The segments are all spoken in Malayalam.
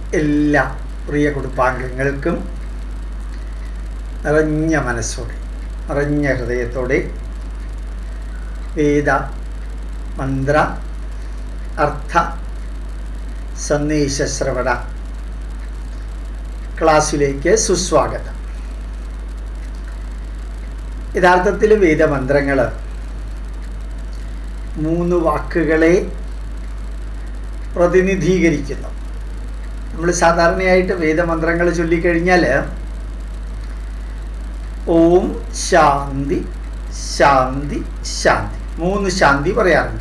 എല്ലാ പ്രിയ കുടുംബാംഗങ്ങൾക്കും നിറഞ്ഞ മനസ്സോടെ നിറഞ്ഞ ഹൃദയത്തോടെ വേദ മന്ത്ര അർത്ഥ സന്ദേശ ശ്രവണ ക്ലാസ്സിലേക്ക് സുസ്വാഗതം യഥാർത്ഥത്തിൽ വേദമന്ത്രങ്ങൾ മൂന്ന് വാക്കുകളെ പ്രതിനിധീകരിക്കുന്നു നമ്മൾ സാധാരണയായിട്ട് വേദമന്ത്രങ്ങൾ ചൊല്ലിക്കഴിഞ്ഞാൽ ഓം ശാന്തി ശാന്തി ശാന്തി മൂന്ന് ശാന്തി പറയാറുണ്ട്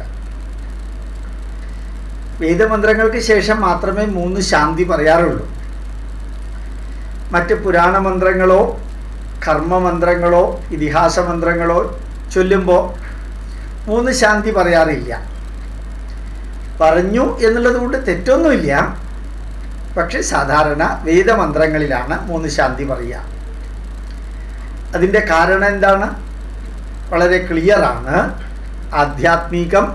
വേദമന്ത്രങ്ങൾക്ക് ശേഷം മാത്രമേ മൂന്ന് ശാന്തി പറയാറുള്ളൂ മറ്റ് പുരാണ മന്ത്രങ്ങളോ കർമ്മമന്ത്രങ്ങളോ ഇതിഹാസ മന്ത്രങ്ങളോ ചൊല്ലുമ്പോൾ മൂന്ന് ശാന്തി പറയാറില്ല പറഞ്ഞു എന്നുള്ളത് കൊണ്ട് തെറ്റൊന്നുമില്ല പക്ഷെ സാധാരണ വേദമന്ത്രങ്ങളിലാണ് മൂന്ന് ശാന്തി പറയുക അതിൻ്റെ കാരണം എന്താണ് വളരെ ക്ലിയറാണ് ആധ്യാത്മികം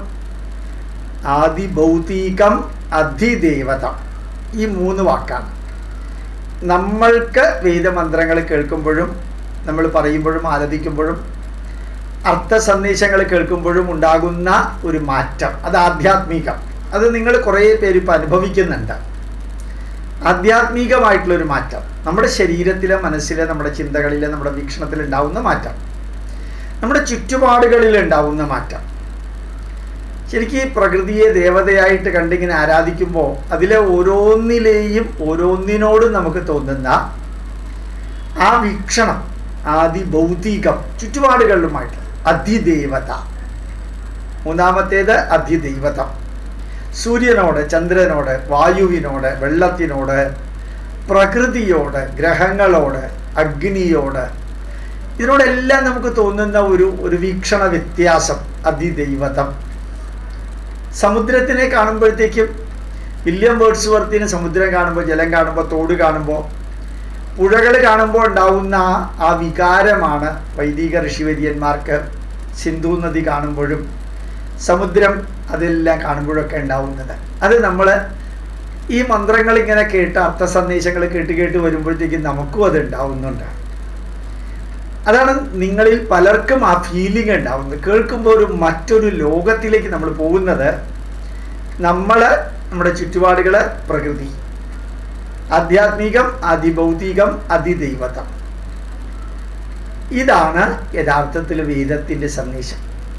ആദിഭൗതികം അധിദേവത ഈ മൂന്ന് വാക്കാണ് നമ്മൾക്ക് വേദമന്ത്രങ്ങൾ കേൾക്കുമ്പോഴും നമ്മൾ പറയുമ്പോഴും ആലപിക്കുമ്പോഴും അർത്ഥ സന്ദേശങ്ങൾ കേൾക്കുമ്പോഴും ഉണ്ടാകുന്ന ഒരു മാറ്റം അത് ആധ്യാത്മികം അത് നിങ്ങൾ കുറേ പേര് ഇപ്പം അനുഭവിക്കുന്നുണ്ട് ആധ്യാത്മികമായിട്ടുള്ളൊരു മാറ്റം നമ്മുടെ ശരീരത്തിലെ മനസ്സിലെ നമ്മുടെ ചിന്തകളിലെ നമ്മുടെ വീക്ഷണത്തിൽ ഉണ്ടാവുന്ന മാറ്റം നമ്മുടെ ചുറ്റുപാടുകളിൽ ഉണ്ടാവുന്ന മാറ്റം ശരിക്കും പ്രകൃതിയെ ദേവതയായിട്ട് കണ്ടിങ്ങനെ ആരാധിക്കുമ്പോൾ അതിലെ ഓരോന്നിലെയും ഓരോന്നിനോടും നമുക്ക് തോന്നുന്ന ആ വീക്ഷണം ആദിഭൗതികം ചുറ്റുപാടുകളിലുമായിട്ട് അധിദേവത മൂന്നാമത്തേത് അധിദൈവതം സൂര്യനോട് ചന്ദ്രനോട് വായുവിനോട് വെള്ളത്തിനോട് പ്രകൃതിയോട് ഗ്രഹങ്ങളോട് അഗ്നിയോട് ഇതിനോടെല്ലാം നമുക്ക് തോന്നുന്ന ഒരു ഒരു വീക്ഷണ വ്യത്യാസം അതിദൈവതം സമുദ്രത്തിനെ കാണുമ്പോഴത്തേക്കും വില്യം വേർഡ്സ് വർത്തിന് സമുദ്രം കാണുമ്പോൾ ജലം കാണുമ്പോൾ തോട് കാണുമ്പോൾ പുഴകൾ കാണുമ്പോൾ ഉണ്ടാവുന്ന ആ വികാരമാണ് വൈദിക ഋഷിവര്യന്മാർക്ക് സിന്ധു നദി കാണുമ്പോഴും സമുദ്രം അതെല്ലാം കാണുമ്പോഴൊക്കെ ഉണ്ടാവുന്നത് അത് നമ്മൾ ഈ മന്ത്രങ്ങൾ ഇങ്ങനെ കേട്ട് അർത്ഥ സന്ദേശങ്ങൾ കേട്ട് കേട്ട് വരുമ്പോഴത്തേക്കും നമുക്കും അത് ഉണ്ടാവുന്നുണ്ട് അതാണ് നിങ്ങളിൽ പലർക്കും ആ ഫീലിംഗ് ഉണ്ടാവുന്നത് കേൾക്കുമ്പോൾ ഒരു മറ്റൊരു ലോകത്തിലേക്ക് നമ്മൾ പോകുന്നത് നമ്മൾ നമ്മുടെ ചുറ്റുപാടുകൾ പ്രകൃതി ആധ്യാത്മികം അതിഭൗതികം അതിദൈവതം ഇതാണ് യഥാർത്ഥത്തിൽ വേദത്തിൻ്റെ സന്ദേശം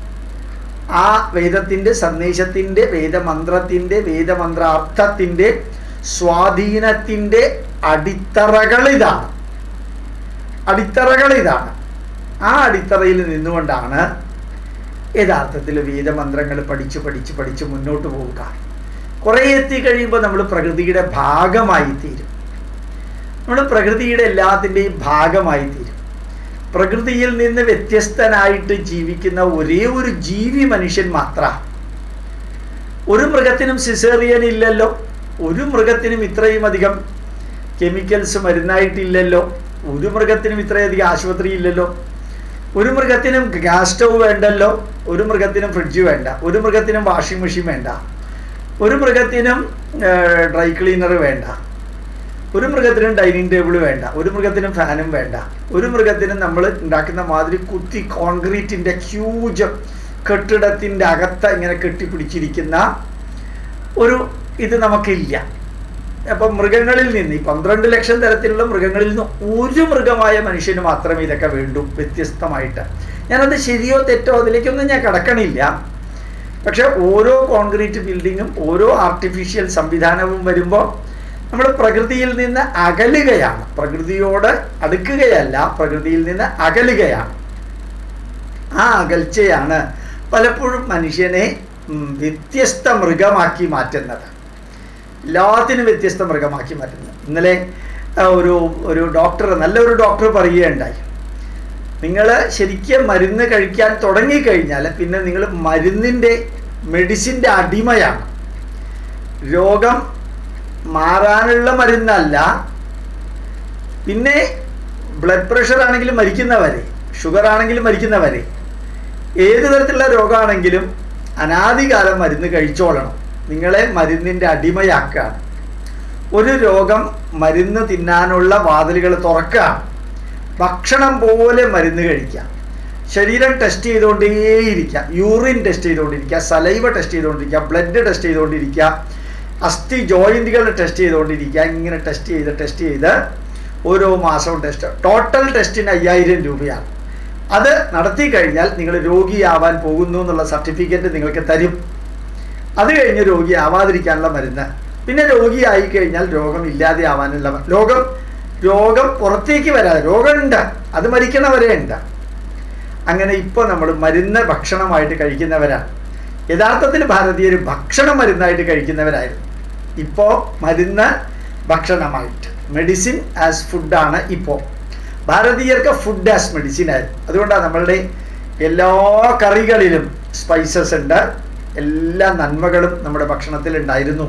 ആ വേദത്തിൻ്റെ സന്ദേശത്തിൻ്റെ വേദമന്ത്രത്തിൻ്റെ വേദമന്ത്രാർത്ഥത്തിൻ്റെ സ്വാധീനത്തിൻ്റെ അടിത്തറകൾ ഇതാണ് അടിത്തറകൾ ഇതാണ് ആ അടിത്തറയിൽ നിന്നുകൊണ്ടാണ് യഥാർത്ഥത്തിൽ വേദമന്ത്രങ്ങൾ പഠിച്ച് പഠിച്ച് പഠിച്ച് മുന്നോട്ട് പോവുക കുറേ എത്തിക്കഴിയുമ്പോൾ നമ്മൾ പ്രകൃതിയുടെ ഭാഗമായി തീരും നമ്മൾ പ്രകൃതിയുടെ എല്ലാത്തിൻ്റെയും ഭാഗമായി തീരും പ്രകൃതിയിൽ നിന്ന് വ്യത്യസ്തനായിട്ട് ജീവിക്കുന്ന ഒരേ ഒരു ജീവി മനുഷ്യൻ മാത്ര ഒരു മൃഗത്തിനും സിസേറിയൻ ഇല്ലല്ലോ ഒരു മൃഗത്തിനും ഇത്രയും അധികം കെമിക്കൽസ് മരുന്നായിട്ടില്ലല്ലോ ഒരു മൃഗത്തിനും ഇത്രയധികം ആശുപത്രി ഇല്ലല്ലോ ഒരു മൃഗത്തിനും ഗ്യാസ് സ്റ്റവ് വേണ്ടല്ലോ ഒരു മൃഗത്തിനും ഫ്രിഡ്ജ് വേണ്ട ഒരു മൃഗത്തിനും വാഷിംഗ് മെഷീൻ വേണ്ട ഒരു മൃഗത്തിനും ഡ്രൈ ക്ലീനർ വേണ്ട ഒരു മൃഗത്തിനും ഡൈനിങ് ടേബിൾ വേണ്ട ഒരു മൃഗത്തിനും ഫാനും വേണ്ട ഒരു മൃഗത്തിനും നമ്മൾ ഉണ്ടാക്കുന്ന മാതിരി കുത്തി കോൺക്രീറ്റിൻ്റെ ഹ്യൂജ് കെട്ടിടത്തിൻ്റെ അകത്ത് ഇങ്ങനെ കെട്ടിപ്പിടിച്ചിരിക്കുന്ന ഒരു ഇത് നമുക്കില്ല അപ്പം മൃഗങ്ങളിൽ നിന്ന് ഈ പന്ത്രണ്ട് ലക്ഷം തരത്തിലുള്ള മൃഗങ്ങളിൽ നിന്ന് ഒരു മൃഗമായ മനുഷ്യന് മാത്രമേ ഇതൊക്കെ വേണ്ടൂ വ്യത്യസ്തമായിട്ട് ഞാനത് ശരിയോ തെറ്റോ അതിലേക്കൊന്നും ഞാൻ കടക്കണില്ല പക്ഷെ ഓരോ കോൺക്രീറ്റ് ബിൽഡിങ്ങും ഓരോ ആർട്ടിഫിഷ്യൽ സംവിധാനവും വരുമ്പോൾ നമ്മൾ പ്രകൃതിയിൽ നിന്ന് അകലുകയാണ് പ്രകൃതിയോട് അടുക്കുകയല്ല പ്രകൃതിയിൽ നിന്ന് അകലുകയാണ് ആ അകൽച്ചയാണ് പലപ്പോഴും മനുഷ്യനെ വ്യത്യസ്ത മൃഗമാക്കി മാറ്റുന്നത് എല്ലാത്തിനും വ്യത്യസ്ത മൃഗമാക്കി മാറ്റുന്നത് ഇന്നലെ ഒരു ഒരു ഡോക്ടർ നല്ലൊരു ഡോക്ടർ പറയുകയുണ്ടായി നിങ്ങൾ ശരിക്കും മരുന്ന് കഴിക്കാൻ തുടങ്ങിക്കഴിഞ്ഞാൽ പിന്നെ നിങ്ങൾ മരുന്നിൻ്റെ മെഡിസിൻ്റെ അടിമയാണ് രോഗം മാറാനുള്ള മരുന്നല്ല പിന്നെ ബ്ലഡ് പ്രഷർ ആണെങ്കിലും മരിക്കുന്നവരെ ഷുഗർ ആണെങ്കിലും മരിക്കുന്നവരെ ഏത് തരത്തിലുള്ള രോഗമാണെങ്കിലും അനാദികാലം മരുന്ന് കഴിച്ചോളണം നിങ്ങളെ മരുന്നിൻ്റെ അടിമയാക്കുകയാണ് ഒരു രോഗം മരുന്ന് തിന്നാനുള്ള വാതിലുകൾ തുറക്കുക ഭക്ഷണം പോലെ മരുന്ന് കഴിക്കുക ശരീരം ടെസ്റ്റ് ചെയ്തുകൊണ്ടേയിരിക്കുക യൂറിൻ ടെസ്റ്റ് ചെയ്തുകൊണ്ടിരിക്കുക സലൈവ ടെസ്റ്റ് ചെയ്തുകൊണ്ടിരിക്കുക ബ്ലഡ് ടെസ്റ്റ് ചെയ്തുകൊണ്ടിരിക്കുക അസ്ഥി ജോയിൻറ്റുകൾ ടെസ്റ്റ് ചെയ്തുകൊണ്ടിരിക്കുക ഇങ്ങനെ ടെസ്റ്റ് ചെയ്ത് ടെസ്റ്റ് ചെയ്ത് ഓരോ മാസവും ടെസ്റ്റ് ടോട്ടൽ ടെസ്റ്റിന് അയ്യായിരം രൂപയാണ് അത് നടത്തി കഴിഞ്ഞാൽ നിങ്ങൾ രോഗിയാവാൻ പോകുന്നു എന്നുള്ള സർട്ടിഫിക്കറ്റ് നിങ്ങൾക്ക് തരും അത് കഴിഞ്ഞ് രോഗിയാവാതിരിക്കാനുള്ള മരുന്ന് പിന്നെ രോഗിയായി കഴിഞ്ഞാൽ രോഗം ഇല്ലാതെ ആവാനുള്ള മ- രോഗം രോഗം പുറത്തേക്ക് വരാതെ രോഗമുണ്ട് അത് മരിക്കണവരെ ഉണ്ട് അങ്ങനെ ഇപ്പോൾ നമ്മൾ മരുന്ന് ഭക്ഷണമായിട്ട് കഴിക്കുന്നവരാണ് യഥാർത്ഥത്തിൽ ഭാരതീയർ ഭക്ഷണം മരുന്നായിട്ട് കഴിക്കുന്നവരായിരുന്നു ഇപ്പോൾ മരുന്ന് ഭക്ഷണമായിട്ട് മെഡിസിൻ ആസ് ഫുഡാണ് ഇപ്പോൾ ഭാരതീയർക്ക് ഫുഡ് ആസ് മെഡിസിൻ ആയിരുന്നു അതുകൊണ്ടാണ് നമ്മളുടെ എല്ലാ കറികളിലും സ്പൈസസ് ഉണ്ട് എല്ലാ നന്മകളും നമ്മുടെ ഭക്ഷണത്തിൽ ഉണ്ടായിരുന്നു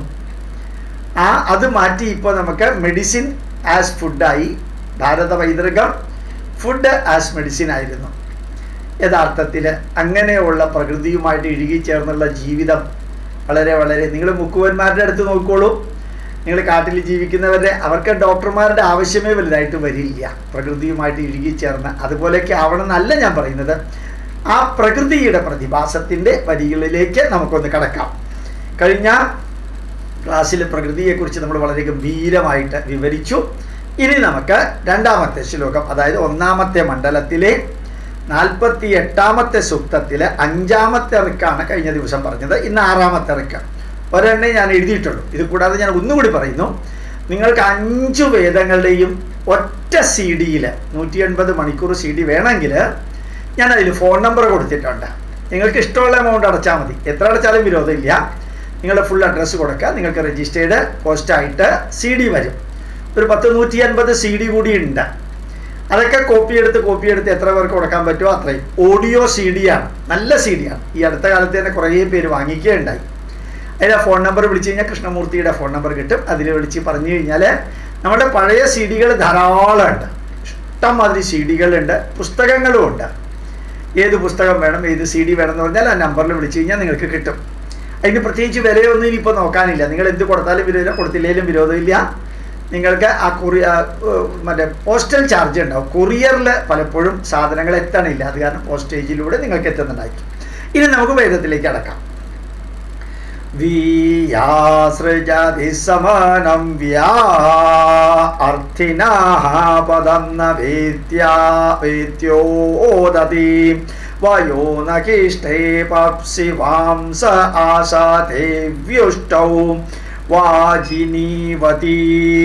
ആ അത് മാറ്റി ഇപ്പോൾ നമുക്ക് മെഡിസിൻ ആസ് ഫുഡായി ഭാരത പൈതൃകം ഫുഡ് ആസ് മെഡിസിൻ ആയിരുന്നു യഥാർത്ഥത്തിൽ അങ്ങനെയുള്ള പ്രകൃതിയുമായിട്ട് ഇഴുകിച്ചേർന്നുള്ള ജീവിതം വളരെ വളരെ നിങ്ങൾ മുക്കുവന്മാരുടെ അടുത്ത് നോക്കിക്കോളൂ നിങ്ങൾ കാട്ടിൽ ജീവിക്കുന്നവരുടെ അവർക്ക് ഡോക്ടർമാരുടെ ആവശ്യമേ വലുതായിട്ട് വരില്ല പ്രകൃതിയുമായിട്ട് ഇഴുകിച്ചേർന്ന് അതുപോലെയൊക്കെ ആവണം എന്നല്ല ഞാൻ പറയുന്നത് ആ പ്രകൃതിയുടെ പ്രതിഭാസത്തിൻ്റെ വരികളിലേക്ക് നമുക്കൊന്ന് കടക്കാം കഴിഞ്ഞ ക്ലാസ്സിൽ പ്രകൃതിയെക്കുറിച്ച് നമ്മൾ വളരെ ഗംഭീരമായിട്ട് വിവരിച്ചു ഇനി നമുക്ക് രണ്ടാമത്തെ ശ്ലോകം അതായത് ഒന്നാമത്തെ മണ്ഡലത്തിലെ നാൽപ്പത്തി എട്ടാമത്തെ സൂക്തത്തിലെ അഞ്ചാമത്തെ റിക്കാണ് കഴിഞ്ഞ ദിവസം പറഞ്ഞത് ഇന്ന് ആറാമത്തെ റിക്ക് ഒരെണ്ണേ ഞാൻ എഴുതിയിട്ടുള്ളൂ ഇത് കൂടാതെ ഞാൻ ഒന്നുകൂടി പറയുന്നു നിങ്ങൾക്ക് അഞ്ചു വേദങ്ങളുടെയും ഒറ്റ സി ഡിയിൽ നൂറ്റി എൺപത് മണിക്കൂർ സി ഡി വേണമെങ്കിൽ ഞാൻ അതിൽ ഫോൺ നമ്പർ കൊടുത്തിട്ടുണ്ട് നിങ്ങൾക്ക് ഇഷ്ടമുള്ള എമൗണ്ട് അടച്ചാൽ മതി എത്ര അടച്ചാലും വിരോധമില്ല നിങ്ങളുടെ ഫുൾ അഡ്രസ്സ് കൊടുക്കുക നിങ്ങൾക്ക് രജിസ്റ്റേർഡ് പോസ്റ്റായിട്ട് സി ഡി വരും ഒരു പത്ത് നൂറ്റി അൻപത് സി ഡി കൂടി ഉണ്ട് അതൊക്കെ കോപ്പി എടുത്ത് കോപ്പി എടുത്ത് എത്ര പേർക്ക് കൊടുക്കാൻ പറ്റുമോ അത്രയും ഓഡിയോ സി ഡി ആണ് നല്ല സി ഡി ആണ് ഈ അടുത്ത കാലത്ത് തന്നെ കുറേ പേര് വാങ്ങിക്കുകയുണ്ടായി അതിൻ്റെ ഫോൺ നമ്പർ വിളിച്ചു കഴിഞ്ഞാൽ കൃഷ്ണമൂർത്തിയുടെ ഫോൺ നമ്പർ കിട്ടും അതിൽ വിളിച്ച് പറഞ്ഞു കഴിഞ്ഞാൽ നമ്മുടെ പഴയ സി ഡികൾ ധാരാളം ഉണ്ട് ഇഷ്ടംമാതിരി സി ഡികളുണ്ട് പുസ്തകങ്ങളും ഉണ്ട് ഏത് പുസ്തകം വേണം ഏത് സി ഡി വേണം എന്ന് പറഞ്ഞാൽ ആ നമ്പറിൽ വിളിച്ചു കഴിഞ്ഞാൽ നിങ്ങൾക്ക് കിട്ടും അതിന് പ്രത്യേകിച്ച് വിലയൊന്നും ഇനിയിപ്പോൾ നോക്കാനില്ല നിങ്ങൾ എന്ത് കൊടുത്താലും വിരോധമില്ല കൊടുത്തില്ലെങ്കിലും വിരോധമില്ല നിങ്ങൾക്ക് ആ കൊറിയ മറ്റേ പോസ്റ്റൽ ചാർജ് ഉണ്ടാവും കൊറിയറിൽ പലപ്പോഴും സാധനങ്ങൾ എത്തണില്ല അത് കാരണം പോസ്റ്റേജിലൂടെ നിങ്ങൾക്ക് എത്തുന്നുണ്ടായിരിക്കും ഇനി നമുക്ക് വേദത്തിലേക്ക് അടക്കാം വീയാസൃജതി സമാനം വ്യാ അർത്ഥിനാः പദം ന വേദ്യാ വേദ്യോദതി വയോ നകിഷ്ടേ പപ്സി വാംസ ആശാതേ വ്യുഷ്ടൗ വാജിനീവതി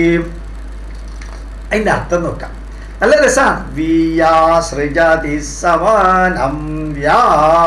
അതിൻ്റെ അർത്ഥം നോക്കാം നല്ല രസമാണ് വിയാസൃജതി സമാനം വ്യാ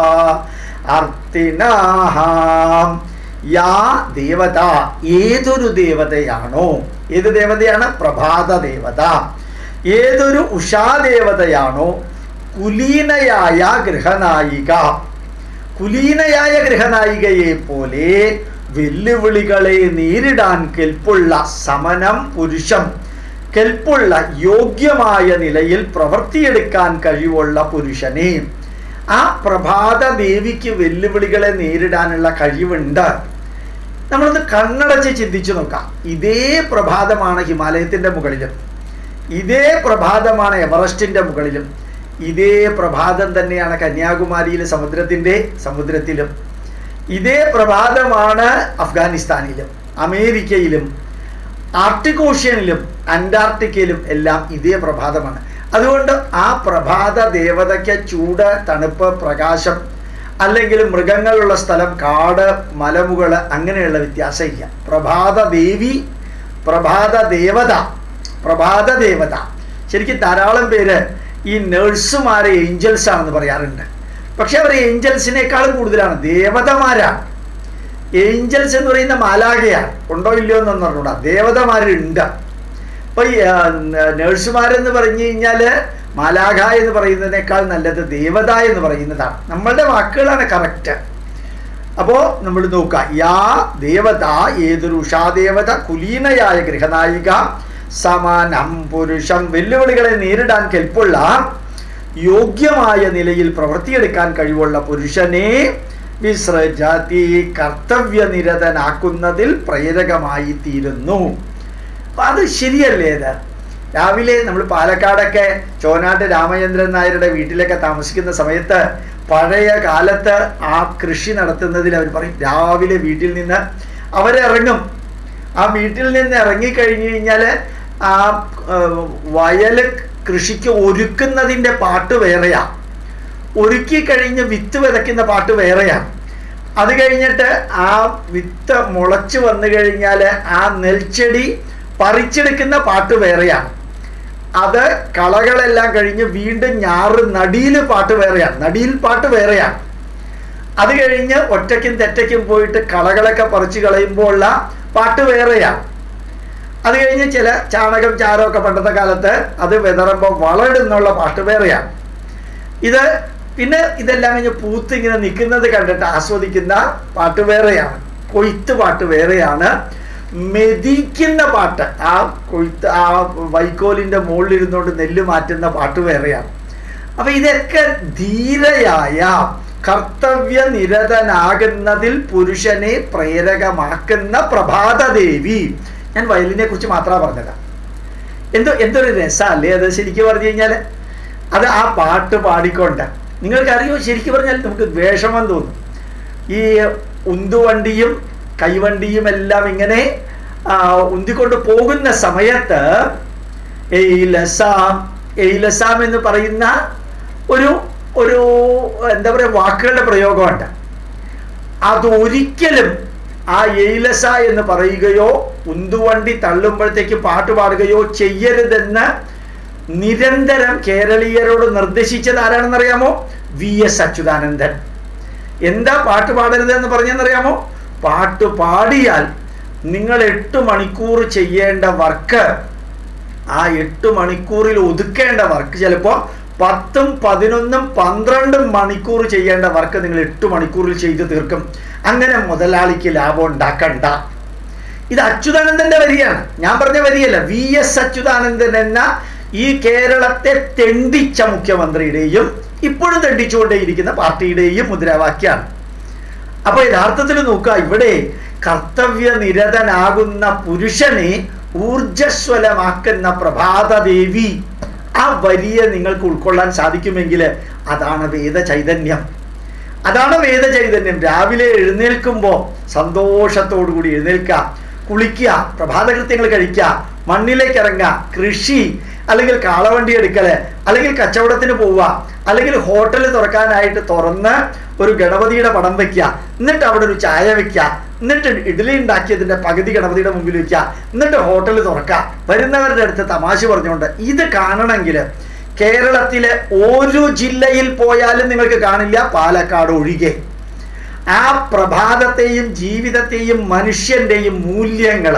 അർത്തിനാഹാം യാ ദേവത ഏതൊരു ദേവതയാണോ ഏത് ദേവതയാണ് പ്രഭാത ദേവത ഏതൊരു ഉഷാദേവതയാണോ കുലീനയായ ഗൃഹനായിക കുലീനയായ ഗൃഹനായികയെ പോലെ വെല്ലുവിളികളെ നേരിടാൻ കെൽപ്പുള്ള സമനം പുരുഷം കെൽപ്പുള്ള യോഗ്യമായ നിലയിൽ പ്രവർത്തിയെടുക്കാൻ കഴിവുള്ള പുരുഷനെ ആ പ്രഭാത ദേവിക്ക് വെല്ലുവിളികളെ നേരിടാനുള്ള കഴിവുണ്ട് നമ്മളൊന്ന് കണ്ണടച്ച് ചിന്തിച്ചു നോക്കാം ഇതേ പ്രഭാതമാണ് ഹിമാലയത്തിൻ്റെ മുകളിലും ഇതേ പ്രഭാതമാണ് എവറസ്റ്റിൻ്റെ മുകളിലും ഇതേ പ്രഭാതം തന്നെയാണ് കന്യാകുമാരിയിലെ സമുദ്രത്തിൻ്റെ സമുദ്രത്തിലും ഇതേ പ്രഭാതമാണ് അഫ്ഗാനിസ്ഥാനിലും അമേരിക്കയിലും ആർട്ടിക് ഓഷ്യനിലും അന്റാർട്ടിക്കയിലും എല്ലാം ഇതേ പ്രഭാതമാണ് അതുകൊണ്ട് ആ പ്രഭാത ദേവതയ്ക്ക് ചൂട് തണുപ്പ് പ്രകാശം അല്ലെങ്കിൽ മൃഗങ്ങളുള്ള സ്ഥലം കാട് മലമുകൾ അങ്ങനെയുള്ള വ്യത്യാസമില്ല പ്രഭാത ദേവി പ്രഭാത ദേവത പ്രഭാത ദേവത ശരിക്കും ധാരാളം പേര് ഈ നേഴ്സുമാരെ ഏഞ്ചൽസ് ആണെന്ന് പറയാറുണ്ട് പക്ഷെ അവർ ഏഞ്ചൽസിനേക്കാളും കൂടുതലാണ് ദേവതമാരാണ് ഏഞ്ചൽസ് എന്ന് പറയുന്ന മാലാകയാണ് ഉണ്ടോ ഇല്ലയോ എന്നൊന്നും അറിഞ്ഞൂടാ ദേവതമാരുണ്ട് അപ്പൊ ഈ നേഴ്സുമാരെന്ന് പറഞ്ഞു കഴിഞ്ഞാല് മാലാഖ എന്ന് പറയുന്നതിനേക്കാൾ നല്ലത് ദേവത എന്ന് പറയുന്നതാണ് നമ്മളുടെ വാക്കുകളാണ് കറക്റ്റ് അപ്പോ നമ്മൾ നോക്കുക യാ ദേവത ഏതൊരു ഉഷാദേവത കുലീനയായ ഗൃഹനായിക സമാനം പുരുഷം വെല്ലുവിളികളെ നേരിടാൻ കെൽപ്പുള്ള യോഗ്യമായ നിലയിൽ പ്രവൃത്തിയെടുക്കാൻ കഴിവുള്ള പുരുഷനെ വിസൃജതി കർത്തവ്യനിരതനാക്കുന്നതിൽ പ്രേരകമായി തീരുന്നു അപ്പം അത് ശരിയല്ലേ ഇത് രാവിലെ നമ്മൾ പാലക്കാടൊക്കെ ചോനാട്ട് രാമചന്ദ്രൻ നായരുടെ വീട്ടിലൊക്കെ താമസിക്കുന്ന സമയത്ത് പഴയ കാലത്ത് ആ കൃഷി നടത്തുന്നതിൽ അവർ പറയും രാവിലെ വീട്ടിൽ നിന്ന് അവരിറങ്ങും ആ വീട്ടിൽ നിന്ന് ഇറങ്ങിക്കഴിഞ്ഞു കഴിഞ്ഞാൽ ആ വയൽ കൃഷിക്ക് ഒരുക്കുന്നതിൻ്റെ പാട്ട് വേറെയാ ഒരുക്കി കഴിഞ്ഞ് വിത്ത് വിതയ്ക്കുന്ന പാട്ട് വേറെയാണ് അത് കഴിഞ്ഞിട്ട് ആ വിത്ത് മുളച്ച് വന്നു കഴിഞ്ഞാൽ ആ നെൽച്ചെടി പറിച്ചെടുക്കുന്ന പാട്ട് വേറെയാണ് അത് കളകളെല്ലാം കഴിഞ്ഞ് വീണ്ടും ഞാറ് നടിയിൽ പാട്ട് വേറെയാണ് നടിയിൽ പാട്ട് വേറെയാണ് അത് കഴിഞ്ഞ് ഒറ്റയ്ക്കും തെറ്റയ്ക്കും പോയിട്ട് കളകളൊക്കെ പറിച്ചു കളയുമ്പോൾ ഉള്ള പാട്ട് വേറെയാണ് അത് കഴിഞ്ഞ് ചില ചാണകം ചാരമൊക്കെ പണ്ടത്തെ കാലത്ത് അത് വിതറുമ്പോൾ വളരുന്നുള്ള പാട്ട് വേറെയാണ് ഇത് പിന്നെ ഇതെല്ലാം കഴിഞ്ഞ് പൂത്ത് ഇങ്ങനെ നിൽക്കുന്നത് കണ്ടിട്ട് ആസ്വദിക്കുന്ന പാട്ട് വേറെയാണ് കൊയ്ത്ത് പാട്ട് വേറെയാണ് മെതിക്കുന്ന പാട്ട് ആ കൊയ്ത്ത് ആ വൈക്കോലിൻ്റെ മുകളിൽ ഇരുന്നുകൊണ്ട് നെല്ല് മാറ്റുന്ന പാട്ട് വേറെയാണ് അപ്പൊ ഇതൊക്കെ ധീരയായ കർത്തവ്യ നിരതനാകുന്നതിൽ പുരുഷനെ പ്രേരകമാക്കുന്ന പ്രഭാതദേവി ഞാൻ വയലിനെ കുറിച്ച് മാത്രമാണ് പറഞ്ഞത് എന്തോ എന്തൊരു രസമല്ലേ അത് ശരിക്കും പറഞ്ഞു കഴിഞ്ഞാൽ അത് ആ പാട്ട് പാടിക്കൊണ്ട് നിങ്ങൾക്കറിയോ ശരിക്കും പറഞ്ഞാൽ നമുക്ക് വിഷമം തോന്നും ഈ ഉന്തുവണ്ടിയും കൈവണ്ടിയും എല്ലാം ഇങ്ങനെ ഉന്തിക്കൊണ്ട് പോകുന്ന സമയത്ത് എയിലസാം എയിലസാം എന്ന് പറയുന്ന ഒരു ഒരു എന്താ പറയുക വാക്കുകളുടെ പ്രയോഗമുണ്ട് അതൊരിക്കലും ആ എയിലസ എന്ന് പറയുകയോ ഉന്തുവണ്ടി തള്ളുമ്പോഴത്തേക്ക് പാട്ട് പാടുകയോ ചെയ്യരുതെന്ന് നിരന്തരം കേരളീയരോട് നിർദ്ദേശിച്ചത് ആരാണെന്നറിയാമോ വി എസ് അച്യുതാനന്ദൻ എന്താ പാട്ട് പാടരുത് എന്ന് പറഞ്ഞെന്നറിയാമോ പാട്ട് പാടിയാൽ നിങ്ങൾ എട്ട് മണിക്കൂർ ചെയ്യേണ്ട വർക്ക് ആ എട്ട് മണിക്കൂറിൽ ഒതുക്കേണ്ട വർക്ക് ചിലപ്പോൾ പത്തും പതിനൊന്നും പന്ത്രണ്ടും മണിക്കൂർ ചെയ്യേണ്ട വർക്ക് നിങ്ങൾ എട്ട് മണിക്കൂറിൽ ചെയ്തു തീർക്കും അങ്ങനെ മുതലാളിക്ക് ലാഭം ഉണ്ടാക്കണ്ട ഇത് അച്യുതാനന്ദന്റെ വരിയാണ് ഞാൻ പറഞ്ഞ വരിയല്ല വി എസ് അച്യുതാനന്ദൻ എന്ന ഈ കേരളത്തെ തെണ്ടിച്ച മുഖ്യമന്ത്രിയുടെയും ഇപ്പോഴും തെണ്ടിച്ചുകൊണ്ടേയിരിക്കുന്ന പാർട്ടിയുടെയും മുദ്രാവാക്യമാണ് അപ്പൊ യഥാർത്ഥത്തിൽ നോക്കുക ഇവിടെ കർത്തവ്യ നിരതനാകുന്ന പുരുഷനെ ഊർജസ്വലമാക്കുന്ന പ്രഭാതദേവി ആ വരിയെ നിങ്ങൾക്ക് ഉൾക്കൊള്ളാൻ സാധിക്കുമെങ്കിൽ അതാണ് വേദ ചൈതന്യം അതാണ് വേദ ചൈതന്യം രാവിലെ എഴുന്നേൽക്കുമ്പോൾ സന്തോഷത്തോടു കൂടി എഴുന്നേൽക്കുക കുളിക്കുക പ്രഭാതകൃത്യങ്ങൾ കഴിക്കുക മണ്ണിലേക്ക് ഇറങ്ങുക കൃഷി അല്ലെങ്കിൽ കാളവണ്ടി എടുക്കല് അല്ലെങ്കിൽ കച്ചവടത്തിന് പോവുക അല്ലെങ്കിൽ ഹോട്ടൽ തുറക്കാനായിട്ട് തുറന്ന് ഒരു ഗണപതിയുടെ പടം വെക്കുക എന്നിട്ട് അവിടെ ഒരു ചായ വെക്കുക എന്നിട്ട് ഇഡ്ഡലി ഉണ്ടാക്കിയതിന്റെ പകുതി ഗണപതിയുടെ മുമ്പിൽ വെക്കുക എന്നിട്ട് ഹോട്ടൽ തുറക്കുക വരുന്നവരുടെ അടുത്ത് തമാശ പറഞ്ഞുകൊണ്ട് ഇത് കാണണമെങ്കിൽ കേരളത്തിലെ ഓരോ ജില്ലയിൽ പോയാലും നിങ്ങൾക്ക് കാണില്ല പാലക്കാട് ഒഴികെ ആ പ്രഭാതത്തെയും ജീവിതത്തെയും മനുഷ്യന്റെയും മൂല്യങ്ങൾ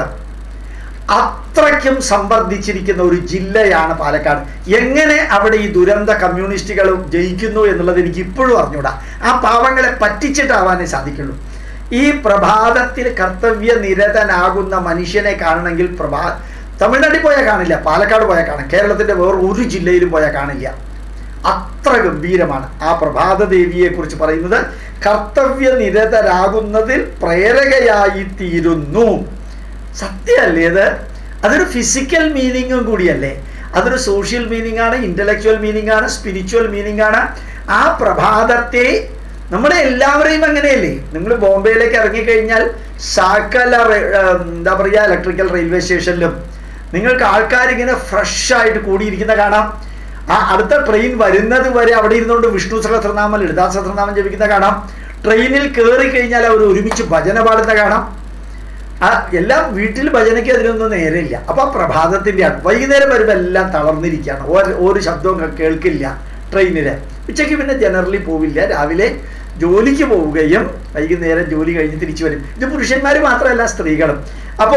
അത്രയ്ക്കും സംവർദ്ധിച്ചിരിക്കുന്ന ഒരു ജില്ലയാണ് പാലക്കാട് എങ്ങനെ അവിടെ ഈ ദുരന്ത കമ്മ്യൂണിസ്റ്റുകൾ ജയിക്കുന്നു എന്നുള്ളത് എനിക്ക് ഇപ്പോഴും അറിഞ്ഞൂടാ ആ പാവങ്ങളെ പറ്റിച്ചിട്ടാവാനേ സാധിക്കുള്ളൂ ഈ പ്രഭാതത്തിൽ കർത്തവ്യ നിരതനാകുന്ന മനുഷ്യനെ കാണണമെങ്കിൽ പ്രഭാ തമിഴ്നാട്ടിൽ പോയാൽ കാണില്ല പാലക്കാട് പോയാൽ കാണാം കേരളത്തിന്റെ വേറെ ഒരു ജില്ലയിലും പോയാൽ കാണില്ല അത്ര ഗംഭീരമാണ് ആ പ്രഭാത ദേവിയെ കുറിച്ച് പറയുന്നത് കർത്തവ്യ നിരതരാകുന്നതിൽ പ്രേരകയായി തീരുന്നു സത്യമല്ലേ അത് അതൊരു ഫിസിക്കൽ മീനിങ്ങും കൂടിയല്ലേ അതൊരു സോഷ്യൽ മീനിങ് ആണ് ഇന്റലക്ച്വൽ മീനിങ് ആണ് സ്പിരിച്വൽ മീനിങ് ആണ് ആ പ്രഭാതത്തെ നമ്മുടെ എല്ലാവരെയും അങ്ങനെയല്ലേ നിങ്ങൾ ബോംബെയിലേക്ക് ഇറങ്ങിക്കഴിഞ്ഞാൽ സകല എന്താ പറയുക ഇലക്ട്രിക്കൽ റെയിൽവേ സ്റ്റേഷനിലും നിങ്ങൾക്ക് ആൾക്കാരിങ്ങനെ ഫ്രഷ് ആയിട്ട് കൂടിയിരിക്കുന്ന കാണാം ആ അടുത്ത ട്രെയിൻ വരുന്നത് വരെ അവിടെ ഇരുന്നുകൊണ്ട് വിഷ്ണു സഹസ്രനാമം ലളിതാ സഹസ്രനാമം ജപിക്കുന്ന കാണാം ട്രെയിനിൽ കയറി കഴിഞ്ഞാൽ അവർ ഒരുമിച്ച് ഭജന പാടുന്ന കാണാം ആ എല്ലാം വീട്ടിൽ ഭജനയ്ക്ക് അതിനൊന്നും നേരമില്ല അപ്പൊ ആ പ്രഭാതത്തിൻ്റെയാണ് വൈകുന്നേരം വരുമ്പോൾ എല്ലാം തളർന്നിരിക്കുകയാണ് ഒരു ഒരു ശബ്ദവും കേൾക്കില്ല ട്രെയിനില് ഉച്ചയ്ക്ക് പിന്നെ ജനറലി പോവില്ല രാവിലെ ജോലിക്ക് പോവുകയും വൈകുന്നേരം ജോലി കഴിഞ്ഞ് തിരിച്ചു വരും ഇത് പുരുഷന്മാർ മാത്രമല്ല സ്ത്രീകളും അപ്പോ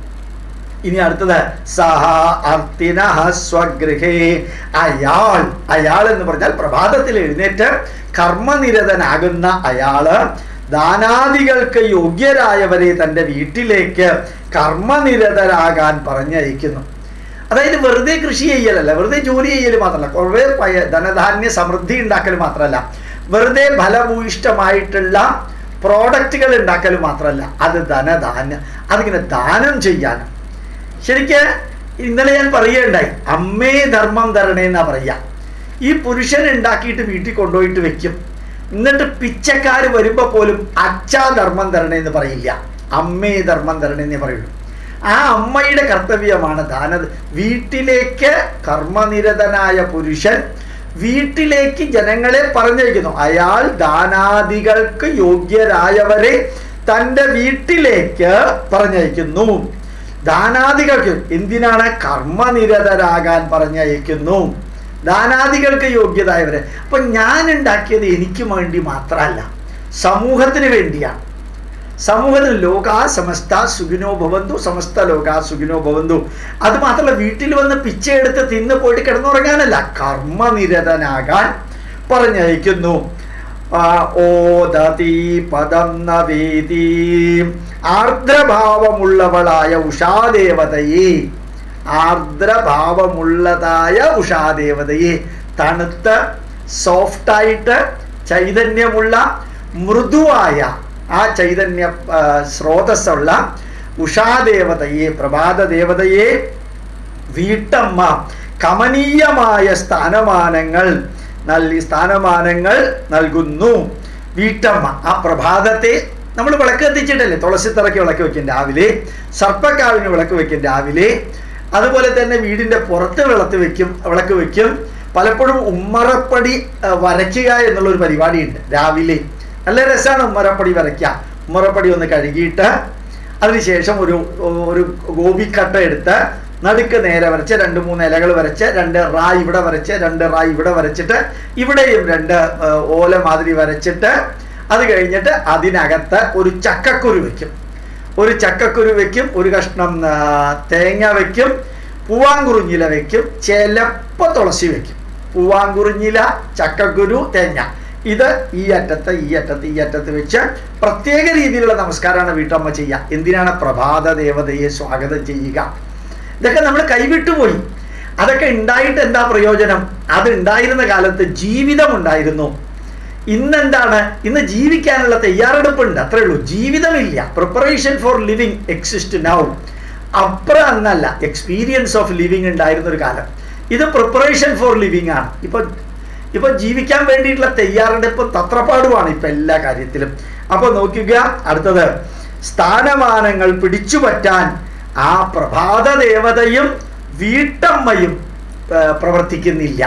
ഇനി അടുത്തത് സഹ അർത്തിന സ്വഗൃഹേ അയാൾ അയാൾ എന്ന് പറഞ്ഞാൽ പ്രഭാതത്തിൽ എഴുന്നേറ്റ് കർമ്മനിരതനാകുന്ന അയാള് ദാനാദികൾക്ക് യോഗ്യരായവരെ തൻ്റെ വീട്ടിലേക്ക് കർമ്മനിരതരാകാൻ പറഞ്ഞയക്കുന്നു അതായത് വെറുതെ കൃഷി ചെയ്യലല്ല വെറുതെ ജോലി ചെയ്യൽ മാത്രമല്ല കുറേ പയ ധനധാന്യ സമൃദ്ധി ഉണ്ടാക്കൽ മാത്രമല്ല വെറുതെ ഫലഭൂയിഷ്ടമായിട്ടുള്ള പ്രോഡക്റ്റുകൾ ഉണ്ടാക്കൽ മാത്രമല്ല അത് ധനധാന്യം അതിങ്ങനെ ദാനം ചെയ്യാനും ശരിക്ക് ഇന്നലെ ഞാൻ പറയുകയുണ്ടായി അമ്മേ ധർമ്മം തരണേ എന്നാ പറയാ ഈ പുരുഷൻ ഉണ്ടാക്കിയിട്ട് വീട്ടിൽ കൊണ്ടുപോയിട്ട് വെക്കും എന്നിട്ട് പിച്ചക്കാർ വരുമ്പോൾ പോലും അച്ഛാ ധർമ്മം തരണേ എന്ന് പറയില്ല അമ്മേ ധർമ്മം തരണേ എന്നേ പറയുള്ളൂ ആ അമ്മയുടെ കർത്തവ്യമാണ് ദാന വീട്ടിലേക്ക് കർമ്മനിരതനായ പുരുഷൻ വീട്ടിലേക്ക് ജനങ്ങളെ പറഞ്ഞയക്കുന്നു അയാൾ ദാനാദികൾക്ക് യോഗ്യരായവരെ തൻ്റെ വീട്ടിലേക്ക് പറഞ്ഞയക്കുന്നു ദാനാദികൾക്ക് എന്തിനാണ് കർമ്മനിരതരാകാൻ പറഞ്ഞയക്കുന്നു ദാനാദികൾക്ക് യോഗ്യതായവരെ അപ്പൊ ഞാൻ ഉണ്ടാക്കിയത് എനിക്ക് വേണ്ടി മാത്രമല്ല സമൂഹത്തിന് വേണ്ടിയാണ് സമൂഹത്തിൽ ലോകാ സമസ്ത സുഖിനോ ഭവന്തു സമസ്ത ലോകാ സുഖിനോ ഭവന്തു അത് മാത്രമല്ല വീട്ടിൽ വന്ന് പിച്ചയെടുത്ത് തിന്ന് പോയിട്ട് കിടന്നുറങ്ങാനല്ല കർമ്മനിരതനാകാൻ പറഞ്ഞയക്കുന്നു ആ, ഓദതി പദം നവേദി ആർദ്രഭാവമുള്ളവളായ ഉഷാദേവതയെ ആർദ്രഭാവമുള്ളതായ ഉഷാദേവതയെ തണുത്ത സോഫ്റ്റായിട്ട് ചൈതന്യമുള്ള മൃദുവായ ആ ചൈതന്യ ആ, സ്രോതസ്സുള്ള ഉഷാദേവതയെ പ്രഭാത ദേവതയെ വീട്ടമ്മ കമനീയമായ സ്ഥാനമാനങ്ങൾ നൽകി സ്ഥാനമാനങ്ങൾ നൽകുന്നു വീട്ടമ്മ ആ പ്രഭാതത്തെ നമ്മൾ വിളക്ക് കത്തിച്ചിട്ടല്ലേ തുളസിത്തറയ്ക്ക് വിളക്ക് വെക്കും രാവിലെ സർപ്പക്കാവിന് വിളക്ക് വെക്കും രാവിലെ അതുപോലെ തന്നെ വീടിൻ്റെ പുറത്ത് വിളക്ക് വെക്കും വിളക്ക് വെക്കും പലപ്പോഴും ഉമ്മറപ്പടി ആ, വരയ്ക്കുക എന്നുള്ളൊരു പരിപാടിയുണ്ട് രാവിലെ നല്ല രസമാണ് ഉമ്മറപ്പടി വരയ്ക്കുക ഉമ്മറപ്പടി ഒന്ന് കഴുകിയിട്ട് അതിനുശേഷം ഒരു ഒരു ഗോപിക്കട്ട എടുത്ത് നടുക്ക് നേരെ വരച്ച് രണ്ട് മൂന്ന് ഇലകൾ വരച്ച് രണ്ട് റാ ഇവിടെ വരച്ച് രണ്ട് റാ ഇവിടെ വരച്ചിട്ട് ഇവിടെയും രണ്ട് ആ, ഓല മാതിരി വരച്ചിട്ട് അത് കഴിഞ്ഞിട്ട് അതിനകത്ത് ഒരു ചക്കക്കുരു വെക്കും ഒരു ചക്കക്കുരു വെക്കും ഒരു കഷ്ണം ആ, തേങ്ങ വെക്കും പൂവാങ്കുറിഞ്ഞില വെക്കും ചിലപ്പോൾ തുളസി വെക്കും പൂവാങ്കുറിഞ്ഞില ചക്കക്കുരു തേങ്ങ ഇത് ഈ അറ്റത്ത് ഈ അറ്റത്ത് ഈ അറ്റത്ത് വെച്ച് പ്രത്യേക രീതിയിലുള്ള നമസ്കാരമാണ് വീട്ടമ്മ ചെയ്യുക എന്തിനാണ് പ്രഭാത ദേവതയെ സ്വാഗതം ചെയ്യുക ഇതൊക്കെ നമ്മൾ കൈവിട്ടുപോയി അതൊക്കെ ഉണ്ടായിട്ട് എന്താ പ്രയോജനം അത് ഉണ്ടായിരുന്ന കാലത്ത് ജീവിതം ഉണ്ടായിരുന്നു ഇന്നെന്താണ് ഇന്ന് ജീവിക്കാനുള്ള തയ്യാറെടുപ്പുണ്ട് അത്രേ ഉള്ളൂ ജീവിതമില്ല preparation for living exist now അപ്പുറം എന്നല്ല എക്സ്പീരിയൻസ് ഓഫ് ലിവിങ് ഉണ്ടായിരുന്ന ഒരു കാലം ഇത് പ്രിപ്പറേഷൻ ഫോർ ലിവിങ് ആണ് ഇപ്പൊ ഇപ്പൊ ജീവിക്കാൻ വേണ്ടിയിട്ടുള്ള തയ്യാറെടുപ്പ് തത്രപ്പാടുമാണ് ഇപ്പൊ എല്ലാ കാര്യത്തിലും അപ്പൊ നോക്കുക അടുത്തത് സ്ഥാനമാനങ്ങൾ പിടിച്ചുപറ്റാൻ ആ പ്രഭാത ദേവതയും വീട്ടമ്മയും ആ, പ്രവർത്തിക്കുന്നില്ല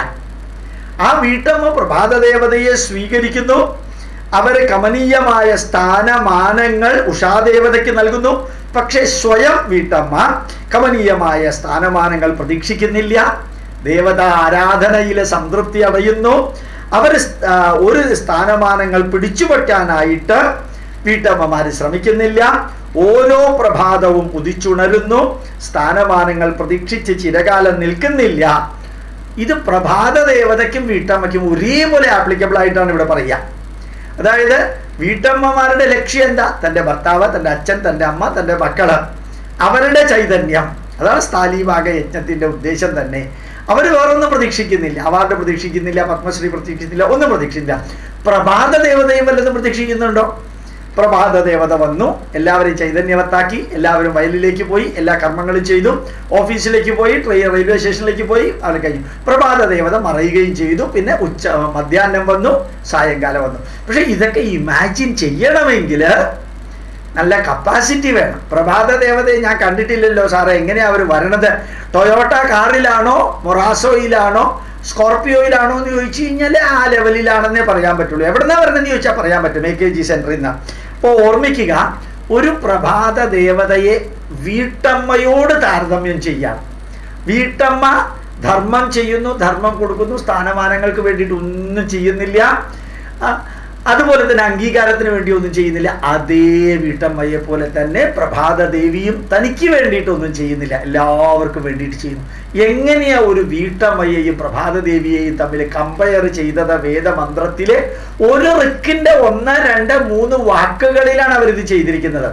ആ വീട്ടമ്മ പ്രഭാത ദേവതയെ സ്വീകരിക്കുന്നു അവര് കമനീയമായ സ്ഥാനമാനങ്ങൾ ഉഷാദേവതയ്ക്ക് നൽകുന്നു പക്ഷേ സ്വയം വീട്ടമ്മ കമനീയമായ സ്ഥാനമാനങ്ങൾ പ്രതീക്ഷിക്കുന്നില്ല ദേവത ആരാധനയിൽ സംതൃപ്തി അടയുന്നു അവർ ഒരു സ്ഥാനമാനങ്ങൾ പിടിച്ചുപറ്റാനായിട്ട് വീട്ടമ്മമാർ ശ്രമിക്കുന്നില്ല ഓരോ പ്രഭാതവും ഉദിച്ചുണരുന്നു സ്ഥാനമാനങ്ങൾ പ്രതീക്ഷിച്ച് ചിരകാലം നിൽക്കുന്നില്ല ഇത് പ്രഭാത ദേവതയ്ക്കും വീട്ടമ്മയ്ക്കും ഒരേപോലെ ആപ്ലിക്കബിൾ ആയിട്ടാണ് ഇവിടെ പറയുക അതായത് വീട്ടമ്മമാരുടെ ലക്ഷ്യം എന്താ തൻ്റെ ഭർത്താവ് തൻ്റെ അച്ഛൻ തൻ്റെ അമ്മ തൻ്റെ മക്കള് അവരുടെ ചൈതന്യം അതാണ് സ്ഥാലീഭാഗ യജ്ഞത്തിന്റെ ഉദ്ദേശം തന്നെ അവർ വേറൊന്നും പ്രതീക്ഷിക്കുന്നില്ല അവാർഡ് പ്രതീക്ഷിക്കുന്നില്ല പത്മശ്രീ പ്രതീക്ഷിക്കുന്നില്ല ഒന്നും പ്രതീക്ഷിച്ചില്ല പ്രഭാത ദേവതയും വല്ലതും പ്രതീക്ഷിക്കുന്നുണ്ടോ പ്രഭാത ദേവത വന്നു എല്ലാവരെയും ചൈതന്യവത്താക്കി എല്ലാവരും വയലിലേക്ക് പോയി എല്ലാ കർമ്മങ്ങളും ചെയ്തു ഓഫീസിലേക്ക് പോയി ട്രെയിൻ റെയിൽവേ സ്റ്റേഷനിലേക്ക് പോയി അത് കഴിഞ്ഞു പ്രഭാത ദേവത മറയുകയും ചെയ്തു പിന്നെ ഉച്ച മധ്യാഹ്നം വന്നു സായങ്കാലം വന്നു പക്ഷെ ഇതൊക്കെ ഇമാജിൻ ചെയ്യണമെങ്കിൽ നല്ല കപ്പാസിറ്റി വേണം പ്രഭാത ദേവതയെ ഞാൻ കണ്ടിട്ടില്ലല്ലോ സാറേ എങ്ങനെയാ അവർ വരണത് ടൊയോട്ട കാറിലാണോ മൊറാസോയിലാണോ സ്കോർപ്പിയോയിലാണോ എന്ന് ചോദിച്ചു കഴിഞ്ഞാൽ ആ ലെവലിലാണെന്നേ പറയാൻ പറ്റുള്ളൂ എവിടെന്നാ വരണമെന്ന് ചോദിച്ചാൽ പറയാൻ പറ്റും എ കെ ജി സെന്ററിൽ നിന്ന് അപ്പോൾ ഓർമ്മിക്കുക ഒരു പ്രഭാത ദേവതയെ വീട്ടമ്മയോട് താരതമ്യം ചെയ്യാം വീട്ടമ്മ ധർമ്മം ചെയ്യുന്നു ധർമ്മം കൊടുക്കുന്നു സ്ഥാനമാനങ്ങൾക്ക് വേണ്ടിയിട്ട് ഒന്നും ചെയ്യുന്നില്ല ആ, അതുപോലെ തന്നെ അംഗീകാരത്തിന് വേണ്ടി ഒന്നും ചെയ്യുന്നില്ല അതേ വീട്ടമ്മയെ പോലെ തന്നെ പ്രഭാത ദേവിയും തനിക്ക് വേണ്ടിയിട്ടൊന്നും ചെയ്യുന്നില്ല എല്ലാവർക്കും വേണ്ടിയിട്ട് ചെയ്യുന്നു എങ്ങനെയാ ഒരു വീട്ടമ്മയെയും പ്രഭാത ദേവിയെയും തമ്മിൽ കമ്പയർ ചെയ്തത് വേദമന്ത്രത്തിലെ ഒരു റിക്കിന്റെ ഒന്ന് രണ്ട് മൂന്ന് വാക്കുകളിലാണ് അവരിത് ചെയ്തിരിക്കുന്നത്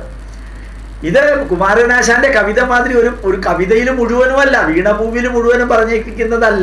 ഇത് കുമാരനാശാന്റെ കവിത മാതിരി ഒരു ഒരു കവിതയിൽ മുഴുവനുമല്ല വീണഭൂമിയിൽ മുഴുവനും പറഞ്ഞിരിക്കുന്നതല്ല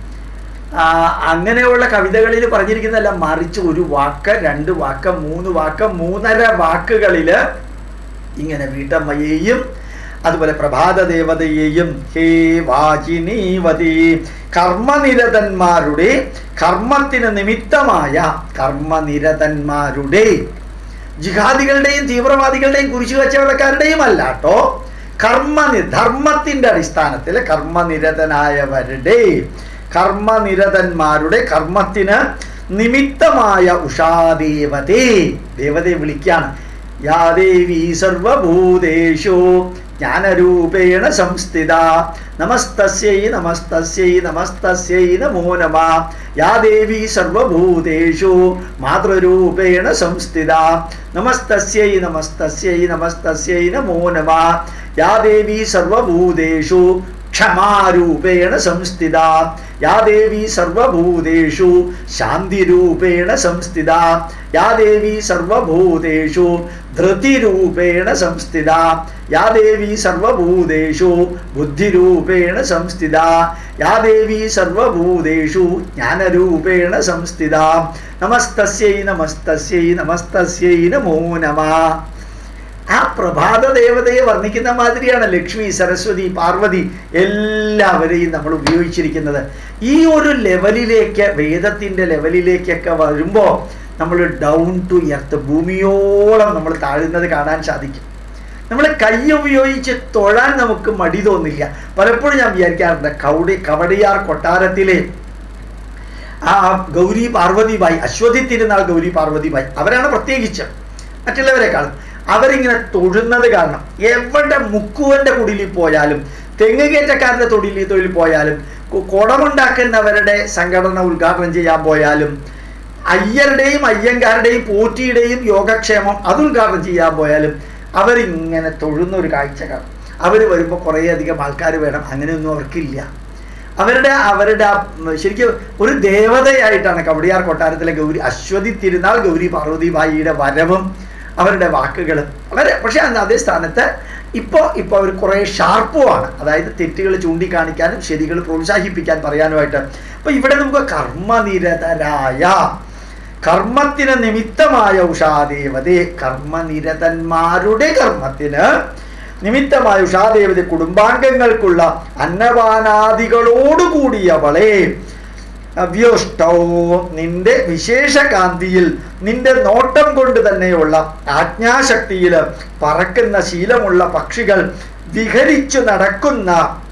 ആ, അങ്ങനെയുള്ള കവിതകളിൽ പറഞ്ഞിരിക്കുന്നതല്ല മറിച്ച് ഒരു വാക്ക് രണ്ട് വാക്ക് മൂന്ന് വാക്ക് മൂന്നര വാക്കുകളിൽ ഇങ്ങനെ വീട്ടമ്മയെയും അതുപോലെ പ്രഭാത ദേവതയെയും ഹേ വാചിനീവതി കർമ്മനിരതന്മാരുടെ കർമ്മത്തിന് നിമിത്തമായ കർമ്മനിരതന്മാരുടെ ജിഹാദികളുടെയും തീവ്രവാദികളുടെയും കുരിശു കച്ചവടക്കാരുടെയും അല്ലാട്ടോ കർമ്മ ധർമ്മത്തിന്റെ അടിസ്ഥാനത്തിൽ കർമ്മനിരതനായവരുടെ കർമ്മനിരതന്മാരുടെ കർമ്മത്തിന് നിമിത്തമായ ഉഷാദേവതേ ദേവതയെ വിളിക്കാണ് യാ ദേവി സർവഭൂതേഷു ജ്ഞാനരൂപേണ സംസ്ഥിത നമസ്തസ്യൈ നമസ്തസ്യൈ നമസ്തസ്യൈ നമോ നമ യാ ദേവി സർവഭൂതേഷു മാതൃരൂപേണ സംസ്ഥിത നമസ്തസ്യൈ നമസ്തസ്യൈ നമസ്തസ്യൈ നമോ നമ യാ ദേവി സർവഭൂതേഷു ക്ഷമാരൂപേണ സംസ്ഥിത യാ ദേവി സർവഭൂതേഷു ശാന്തിരൂപേണ സംസ്ഥിത യാ ദേവി സർവഭൂതേഷു ധൃതിരൂപേണ സംസ്ഥിത യാ ദേവി സർവഭൂതേഷു ബുദ്ധിരൂപേണ സംസ്ഥിത യാ ദേവി സർവഭൂതേഷു ജ്ഞാനരൂപേണ സംസ്ഥിത നമസ്തസ്യൈ നമസ്തസ്യൈ നമസ്തസ്യൈ നമോ നമഃ ആ പ്രഭാത ദേവതയെ വർണ്ണിക്കുന്ന മാതിരിയാണ് ലക്ഷ്മി സരസ്വതി പാർവതി എല്ലാവരെയും നമ്മൾ ഉപയോഗിച്ചിരിക്കുന്നത് ഈ ഒരു ലെവലിലേക്ക് വേദത്തിൻ്റെ ലെവലിലേക്കൊക്കെ വരുമ്പോൾ നമ്മൾ ഡൗൺ ടു എർത്ത് ഭൂമിയോളം നമ്മൾ താഴുന്നത് കാണാൻ സാധിക്കും നമ്മൾ കൈ ഉപയോഗിച്ച് തൊഴാൻ നമുക്ക് മടി തോന്നില്ല പലപ്പോഴും ഞാൻ വിചാരിക്കാറുണ്ട് കൗടി കവടിയാർ കൊട്ടാരത്തിലെ ആ ഗൗരി പാർവതിബായി അശ്വതി തിരുനാൾ ഗൗരി പാർവതിബായി അവരാണ് പ്രത്യേകിച്ച് മറ്റുള്ളവരെക്കാളും അവരിങ്ങനെ തൊഴുന്നത് കാരണം എവിടെ മുക്കുവന്റെ കുടിലിൽ പോയാലും തെങ്ങ് കയറ്റക്കാരൻ്റെ തൊടിൽ തൊഴിൽ പോയാലും കു- കുടമുണ്ടാക്കുന്നവരുടെ സംഘടന ഉദ്ഘാടനം ചെയ്യാൻ പോയാലും അയ്യരുടെയും അയ്യങ്കാരുടെയും പോറ്റിയുടെയും യോഗക്ഷേമം അത് ഉദ്ഘാടനം ചെയ്യാൻ പോയാലും അവരിങ്ങനെ തൊഴുന്ന ഒരു കാഴ്ച കാണും അവർ വരുമ്പോൾ കുറേയധികം ആൾക്കാർ വേണം അങ്ങനെയൊന്നും അവർക്കില്ല അവരുടെ അവരുടെ ആ, ഉം, ശരിക്കും ഒരു ദേവതയായിട്ടാണ് കവടിയാർ കൊട്ടാരത്തിലെ ഗൗരി അശ്വതി തിരുനാൾ ഗൗരി പാർവതിബായിയുടെ വരവും അവരുടെ വാക്കുകളും വളരെ പക്ഷേ അന്ന് അതേ സ്ഥാനത്ത് ഇപ്പോൾ ഇപ്പോൾ അവർ കുറേ ഷാർപ്പുമാണ് അതായത് തെറ്റുകൾ ചൂണ്ടിക്കാണിക്കാനും ശരികൾ പ്രോത്സാഹിപ്പിക്കാൻ പറയാനുമായിട്ട് അപ്പോൾ ഇവിടെ നമുക്ക് കർമ്മനിരതരായ കർമ്മത്തിന് നിമിത്തമായ ഉഷാദേവതേ കർമ്മനിരതന്മാരുടെ കർമ്മത്തിന് നിമിത്തമായ ഉഷാദേവത കുടുംബാംഗങ്ങൾക്കുള്ള അന്നപാനാദികളോടുകൂടിയവളെ അവ്യോഷ്ടോ നിന്റെ വിശേഷകാന്തിയിൽ നിന്റെ നോട്ടം കൊണ്ട് തന്നെയുള്ള ആജ്ഞാശക്തിയിൽ പറക്കുന്ന ശീലമുള്ള പക്ഷികൾ വിഹരിച്ചു നടക്കുന്ന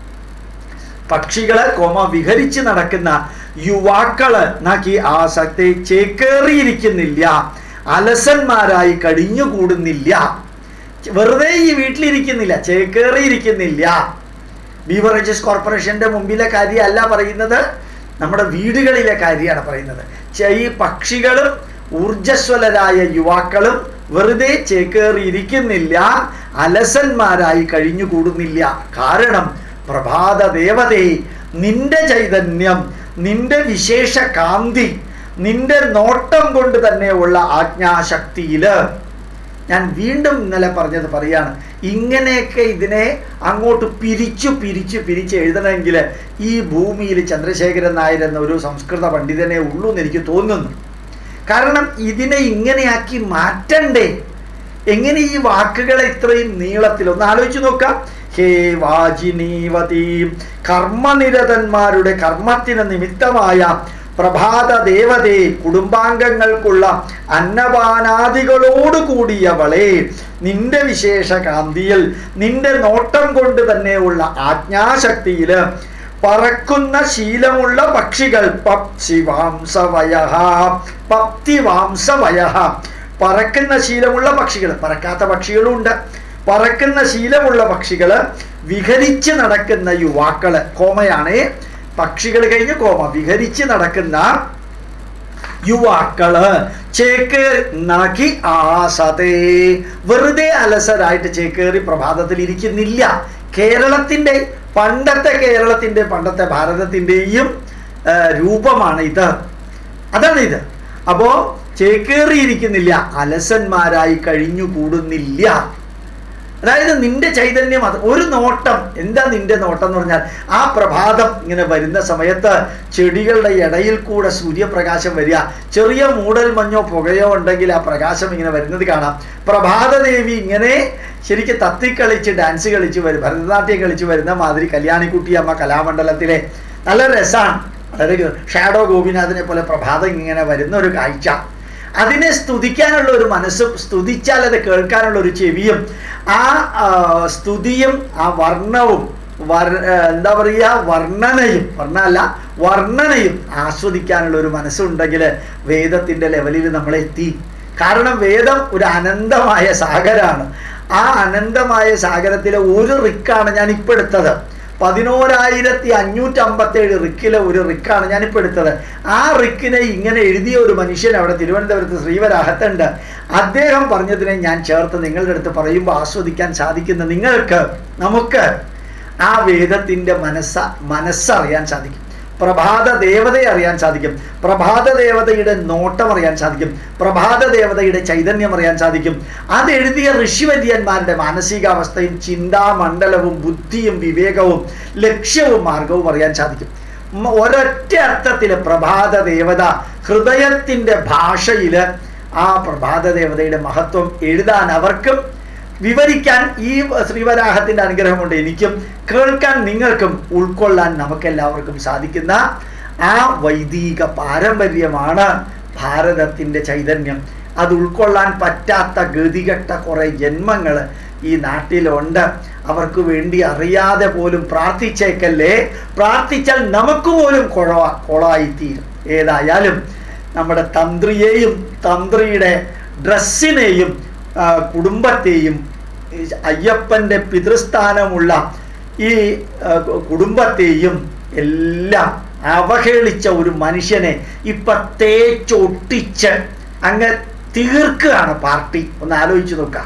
പക്ഷികളെ കോമ വിഹരിച്ച് നടക്കുന്ന യുവാക്കള് നാക്കി ആസക്തി ചേക്കേറിയിരിക്കുന്നില്ല അലസന്മാരായി കഴിഞ്ഞുകൂടുന്നില്ല വെറുതെ ഈ വീട്ടിലിരിക്കുന്നില്ല ചേക്കേറിയിരിക്കുന്നില്ല ബീവറേജസ് കോർപ്പറേഷന്റെ മുമ്പിലെ കാര്യമല്ല പറയുന്നത് നമ്മുടെ വീടുകളിലെ കാര്യമാണ് പറയുന്നത് ചെ- ഈ പക്ഷികളും ഊർജസ്വലരായ യുവാക്കളും വെറുതെ ചേക്കേറിയിരിക്കുന്നില്ല അലസന്മാരായി കഴിഞ്ഞുകൂടുന്നില്ല കാരണം പ്രഭാത ദേവതേ നിന്റെ ചൈതന്യം നിന്റെ വിശേഷ കാന്തി നിന്റെ നോട്ടം കൊണ്ട് തന്നെയുള്ള ആജ്ഞാശക്തിയില് ഞാൻ വീണ്ടും ഇന്നലെ പറഞ്ഞത് പറയാണ് ഇങ്ങനെയൊക്കെ ഇതിനെ അങ്ങോട്ട് പിരിച്ചു പിരിച്ചു പിരിച്ച് എഴുതണമെങ്കിൽ ഈ ഭൂമിയിൽ ചന്ദ്രശേഖരൻ നായർ എന്ന ഒരു സംസ്കൃത പണ്ഡിതനെ ഉള്ളൂ എന്ന് എനിക്ക് തോന്നുന്നു കാരണം ഇതിനെ ഇങ്ങനെയാക്കി മാറ്റണ്ടേ എങ്ങനെ ഈ വാക്കുകളെ ഇത്രയും നീളത്തിൽ ഒന്ന് ആലോചിച്ച് നോക്കാം ഹേ വാജിനീവതി കർമ്മനിരതന്മാരുടെ കർമ്മത്തിന് നിമിത്തമായ പ്രഭാത ദേവതേ കുടുംബാംഗങ്ങൾക്കുള്ള അന്നപാനാദികളോട് കൂടിയവളെ നിന്റെ വിശേഷ കാന്തിയിൽ നിന്റെ നോട്ടം കൊണ്ട് തന്നെയുള്ള ആജ്ഞാശക്തിയിൽ പറക്കുന്ന ശീലമുള്ള പക്ഷികൾ പപ്സിവാംസവയ പപ്തിവാംസവയ പറക്കുന്ന ശീലമുള്ള പക്ഷികൾ പറക്കാത്ത പക്ഷികളും ഉണ്ട് പറക്കുന്ന ശീലമുള്ള പക്ഷികൾ വിഹരിച്ച് നടക്കുന്ന യുവാക്കള് കോമയാണ് പക്ഷികൾ കഴിഞ്ഞ് കോമ വിഹരിച്ച് നടക്കുന്ന യുവാക്കള് ചേക്കേറി നഖി ആസതേ വെറുതെ അലസരായിട്ട് ചേക്കേറി പ്രഭാതത്തിൽ ഇരിക്കുന്നില്ല കേരളത്തിന്റെ പണ്ടത്തെ കേരളത്തിന്റെ പണ്ടത്തെ ഭാരതത്തിന്റെയും ആ, രൂപമാണ് ഇത് അതാണ് ഇത് അപ്പോ ചേക്കേറിയിരിക്കുന്നില്ല അലസന്മാരായി കഴിഞ്ഞു കൂടുന്നില്ല അതായത് നിന്റെ ചൈതന്യം അത് ഒരു നോട്ടം എന്താ നിന്റെ നോട്ടം എന്ന് പറഞ്ഞാൽ ആ പ്രഭാതം ഇങ്ങനെ വരുന്ന സമയത്ത് ചെടികളുടെ ഇടയിൽ കൂടെ സൂര്യപ്രകാശം വരിക ചെറിയ മൂടൽ മഞ്ഞോ പുകയോ ഉണ്ടെങ്കിൽ ആ പ്രകാശം ഇങ്ങനെ വരുന്നത് കാണാം പ്രഭാതദേവി ഇങ്ങനെ ശരിക്കും തത്തിക്കളിച്ച് ഡാൻസ് കളിച്ച് വരും ഭരതനാട്യം കളിച്ച് വരുന്ന മാതിരി കല്യാണിക്കുട്ടി അമ്മ കലാമണ്ഡലത്തിലെ നല്ല രസമാണ് വളരെ ഷാഡോ ഗോപിനാഥിനെ പോലെ പ്രഭാതം ഇങ്ങനെ വരുന്ന ഒരു കാഴ്ച അതിനെ സ്തുതിക്കാനുള്ള ഒരു മനസ്സും സ്തുതിച്ചാൽ അത് കേൾക്കാനുള്ള ഒരു ചെവിയും ആ ആ, സ്തുതിയും ആ വർണ്ണവും വർ ആ, എന്താ പറയുക വർണ്ണനയും വർണ്ണ അല്ല വർണ്ണനയും ആസ്വദിക്കാനുള്ള ഒരു മനസ്സുണ്ടെങ്കിൽ വേദത്തിൻ്റെ ലെവലിൽ നമ്മളെത്തി കാരണം വേദം ഒരു അനന്തമായ സാഗരമാണ് ആ അനന്തമായ സാഗരത്തിലെ ഒരു റിക്കാണ് ഞാൻ ഇപ്പോൾ എടുത്തത് പതിനോരായിരത്തി അഞ്ഞൂറ്റി അമ്പത്തേഴ് റിക്കിലെ ഒരു റിക്കാണ് ഞാനിപ്പോൾ എടുത്തത് ആ റിക്കിനെ ഇങ്ങനെ എഴുതിയ ഒരു മനുഷ്യൻ അവിടെ തിരുവനന്തപുരത്ത് ശ്രീവരാഹത്തുണ്ട് അദ്ദേഹം പറഞ്ഞതിനെ ഞാൻ ചേർത്ത് നിങ്ങളുടെ അടുത്ത് പറയുമ്പോൾ ആസ്വദിക്കാൻ സാധിക്കുന്ന നിങ്ങൾക്ക് നമുക്ക് ആ വേദത്തിൻ്റെ മനസ്സ മനസ്സറിയാൻ സാധിക്കും പ്രഭാത ദേവതയെ അറിയാൻ സാധിക്കും പ്രഭാത ദേവതയുടെ നോട്ടം അറിയാൻ സാധിക്കും പ്രഭാത ദേവതയുടെ ചൈതന്യം അറിയാൻ സാധിക്കും അത് എഴുതിയ ഋഷിവര്യന്മാരുടെ മാനസികാവസ്ഥയും ചിന്താമണ്ഡലവും ബുദ്ധിയും വിവേകവും ലക്ഷ്യവും മാർഗവും അറിയാൻ സാധിക്കും മ- ഒരൊറ്റ അർത്ഥത്തിൽ പ്രഭാത ദേവത ഹൃദയത്തിൻ്റെ ഭാഷയിൽ ആ പ്രഭാത ദേവതയുടെ മഹത്വം എഴുതാൻ അവർക്കും വിവരിക്കാൻ ഈ ശ്രീവരാഹത്തിന്റെ അനുഗ്രഹമുണ്ട് എനിക്കും കേൾക്കാൻ നിങ്ങൾക്കും ഉൾക്കൊള്ളാൻ നമുക്കെല്ലാവർക്കും സാധിക്കുന്ന ആ വൈദിക പാരമ്പര്യമാണ് ഭാരതത്തിൻ്റെ ചൈതന്യം അത് ഉൾക്കൊള്ളാൻ പറ്റാത്ത ഗതികെട്ട കുറേ ജന്മങ്ങൾ ഈ നാട്ടിലുണ്ട് അവർക്ക് വേണ്ടി അറിയാതെ പോലും പ്രാർത്ഥിച്ചേക്കല്ലേ പ്രാർത്ഥിച്ചാൽ നമുക്ക് പോലും കുഴ കുളമായിത്തീരും ഏതായാലും നമ്മുടെ തന്ത്രിയെയും തന്ത്രിയുടെ ഡ്രസ്സിനെയും ആ, കുടുംബത്തെയും ഈ അയ്യപ്പൻ്റെ പിതൃസ്ഥാനമുള്ള ഈ ആ, കു- കുടുംബത്തെയും എല്ലാം അവഹേളിച്ച ഒരു മനുഷ്യനെ ഇപ്പൊ തേച്ചൊട്ടിച്ച് അങ്ങ് തീർക്കുകയാണ് പാർട്ടി ഒന്ന് ആലോചിച്ച് നോക്കാം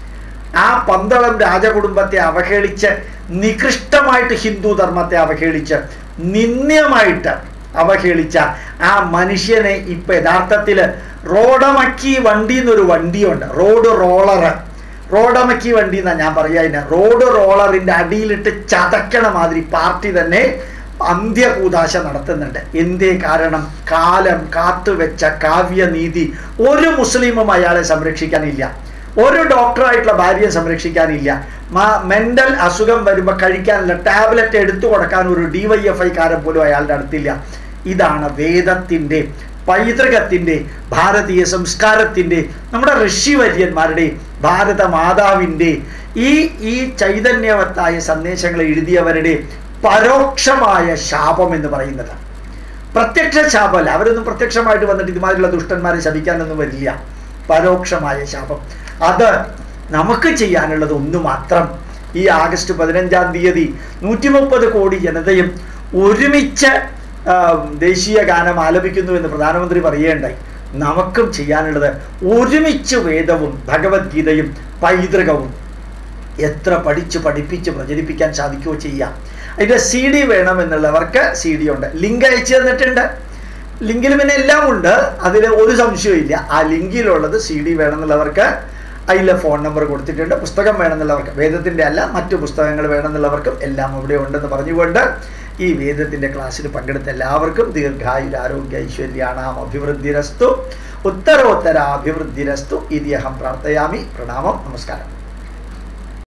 ആ പന്തളം രാജകുടുംബത്തെ അവഹേളിച്ച് നികൃഷ്ടമായിട്ട് ഹിന്ദു ധർമ്മത്തെ അവഹേളിച്ച് നിന്ദ്യമായിട്ട് അവഹേളിച്ച ആ മനുഷ്യനെ ഇപ്പൊ യഥാർത്ഥത്തിൽ റോഡമക്കി വണ്ടി എന്നൊരു വണ്ടിയുണ്ട് റോഡ് റോളർ റോഡമക്കി വണ്ടി എന്നാ ഞാൻ പറയാ ഇതിനെ റോഡ് റോളറിന്റെ അടിയിലിട്ട് ചതക്കണ മാതിരി പാർട്ടി തന്നെ അന്ത്യകൂതാശ നടത്തുന്നുണ്ട് എന്തേ കാരണം കാലം കാത്തുവെച്ച കാവ്യനീതി ഒരു മുസ്ലിമും അയാളെ സംരക്ഷിക്കാനില്ല ഒരു ഡോക്ടറായിട്ടുള്ള ഭാര്യയെ സംരക്ഷിക്കാനില്ല മെന്റൽ അസുഖം വരുമ്പോൾ കഴിക്കാനുള്ള ടാബ്ലറ്റ് എടുത്തു കൊടുക്കാൻ ഒരു ഡി വൈ എഫ് ഐക്കാരൻ പോലും അയാളുടെ അടുത്തില്ല ഇതാണ് വേദത്തിൻ്റെ പൈതൃകത്തിൻ്റെ ഭാരതീയ സംസ്കാരത്തിൻ്റെ നമ്മുടെ ഋഷിവര്യന്മാരുടെ ഭാരത മാതാവിൻ്റെ ഈ ഈ ചൈതന്യവത്തായ സന്ദേശങ്ങൾ എഴുതിയവരുടെ പരോക്ഷമായ ശാപം എന്ന് പറയുന്നത് പ്രത്യക്ഷ ശാപമല്ല അവരൊന്നും പ്രത്യക്ഷമായിട്ട് വന്നിട്ട് ഇതുമാതിരിയുള്ള ദുഷ്ടന്മാരെ ശപിക്കാനൊന്നും വരില്ല പരോക്ഷമായ ശാപം അത് നമുക്ക് ചെയ്യാനുള്ളത് ഒന്ന് മാത്രം ഈ ആഗസ്റ്റ് പതിനഞ്ചാം തീയതി നൂറ്റി മുപ്പത് കോടി ജനതയും ഒരുമിച്ച് ആ, ദേശീയ ഗാനം ആലപിക്കുന്നു എന്ന് പ്രധാനമന്ത്രി പറയുകയുണ്ടായി നമുക്കും ചെയ്യാനുള്ളത് ഒരുമിച്ച് വേദവും ഭഗവത്ഗീതയും പൈതൃകവും എത്ര പഠിച്ച് പഠിപ്പിച്ച് പ്രചരിപ്പിക്കാൻ സാധിക്കുമോ ചെയ്യാം അതിൻ്റെ സി ഡി വേണമെന്നുള്ളവർക്ക് സി ഡി ഉണ്ട് ലിങ്ക് അയച്ചു തന്നിട്ടുണ്ട് ലിങ്കിൽ പിന്നെ എല്ലാം ഉണ്ട് അതിൽ ഒരു സംശയവും ആ ലിങ്കിലുള്ളത് സി ഡി വേണമെന്നുള്ളവർക്ക് അതിലെ ഫോൺ നമ്പർ കൊടുത്തിട്ടുണ്ട് പുസ്തകം വേണമെന്നുള്ളവർക്ക് വേദത്തിൻ്റെ അല്ല മറ്റു പുസ്തകങ്ങൾ വേണമെന്നുള്ളവർക്കും എല്ലാം ഇവിടെ ഉണ്ടെന്ന് പറഞ്ഞുകൊണ്ട് ഈ വേദത്തിൻ്റെ ക്ലാസ്സിൽ പങ്കെടുത്ത എല്ലാവർക്കും ദീർഘായുരാരോഗ്യ ഐശ്വര്യാണാം അഭിവൃദ്ധിരസ്തു ഉത്തരോത്തര അഭിവൃദ്ധിരസ്തു ഇതി അഹം പ്രാർത്ഥയാമി പ്രണാമം നമസ്കാരം